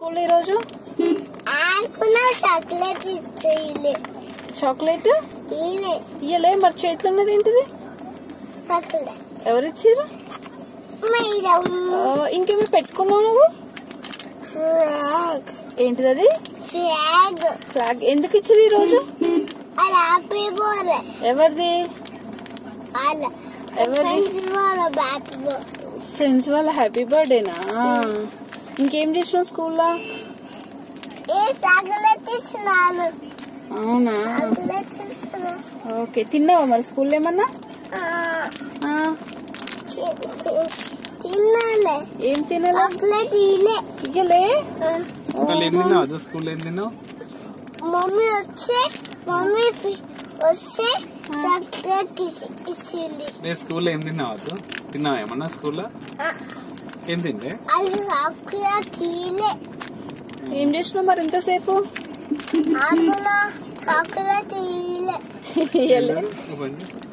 school ఈరోజు ఆడుకున్న chocolate ఇచ్చేయలే chocolate ఇలే ఇయ్యలే మరి చేతిలో ఉన్నది ఏంటిది చాక్లెట్ ఎవరు ఇచ్చిర్రు మేడం ఆ, ఇంకేమి పెట్టుకున్నావు నువ్వు ఫ్లాగ్ ఏంటిది అది ఫ్లాగ్ ఫ్లాగ్ ఎందుకు ఇచ్చిర్రు ఈరోజు అలా హ్యాపీ బోర్ ఎవరిది అలా ఎవరిది friends bore happy bore friends వాళ్ళ హ్యాపీ బర్త్డేనా ఇంకేం చేసినావు స్కూల్లో ఏ చాక్లెట్ ఇస్తున్నాను అవునా చాక్లెట్ ఇస్తున్నా ఓకే తిన్నావా మరి స్కూల్లో ఏమన్నా ఆ, చి- చి- తినాలే ఏం తినాలా చాక్లెట్ ఇలే ఇయ్యలే వాళ్ళు ఏం తిన్నావు అదే స్కూల్లో ఏం తిన్నావు మమ్మీ వచ్చే మమ్మీ ఫి- వస్తే చాక్లెట్ ఇచ్చి- ఇచ్చింది నేను స్కూల్లో ఏం తిన్నావు అదు తిన్నావా ఏమన్నా స్కూల్లో ఆ, ఏం తింటే అది చాక్లెట్ ఇలే ఏం చేసినావు మరి ఇంతసేపు ఆకుల చాక్లెట్ ఇలే ఇయ్యలే ఇవ్వండి